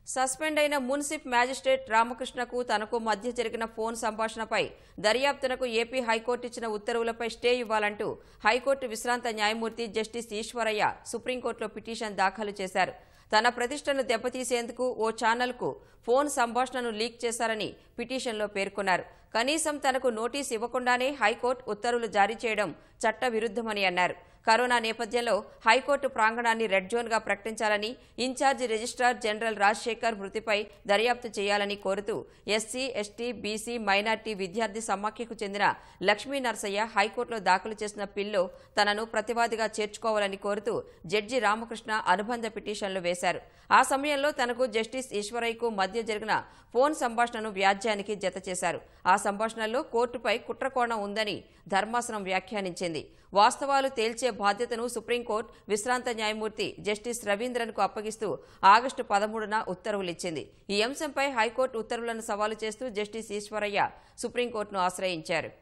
suspend అయిన మున్సిప్ magistrate రామకృష్ణకు తనకు మధ్య జరిగిన ఫోన్ సంభాషణపై దర్యాప్తునకు ఏపీ హైకోర్టు ఇచ్చిన ఉత్తర్వులపై స్టే ఇవ్వాలంటూ హైకోర్టు విశ్రాంత న్యాయమూర్తి జస్టిస్ ఈశ్వరయ్య సుప్రీంకోర్టులో పిటిషన్ దాఖలు చేశారు తన ప్రతిష్టను దెబ్బతీసేందుకు ఓ ఛానల్కు ఫోన్ సంభాషణను లీక్ చేశారని పిటిషన్లో పేర్కొన్నారు కనీసం తనకు నోటీస్ ఇవ్వకుండానే హైకోర్టు ఉత్తర్వులు జారీ చేయడం చట్టవిరుద్ధమని అన్నారు కరోనా నేపథ్యంలో హైకోర్టు ప్రాంగణాన్ని రెడ్ జోన్గా ప్రకటించాలని ఇన్ఛార్జి రిజిస్ట్రార్ జనరల్ రాజశేఖర్ మృతిపై దర్యాప్తు చేయాలని కోరుతూ ఎస్సీ ఎస్టీ బీసీ మైనార్టీ విద్యార్థి సమాఖ్యకు చెందిన లక్ష్మీ నర్సయ్య హైకోర్టులో దాఖలు చేసిన పిల్లో తనను ప్రతివాదిగా చేర్చుకోవాలని కోరుతూ జడ్జి రామకృష్ణ అనుబంధ పిటిషన్లు వేశారు ఆ సమయంలో తనకు జస్టిస్ ఈశ్వరయ్యకు మధ్య జరిగిన ఫోన్ సంభాషణను వ్యాజ్యానికి జత చేశారు ఆ సంభాషణల్లో కోర్టుపై కుట్రకోణం ఉందని ధర్మాసనం వ్యాఖ్యానించింది వాస్తవాలు తేల్చే బాధ్యతను సుప్రీంకోర్టు విశ్రాంత న్యాయమూర్తి జస్టిస్ రవీంద్రన్కు అప్పగిస్తూ ఆగస్టు పదమూడున ఉత్తర్వులిచ్చింది ఈ అంశంపై హైకోర్టు ఉత్తర్వులను సవాలు చేస్తూ జస్టిస్ ఈశ్వరయ్య సుప్రీంకోర్టును ఆశ్రయించారు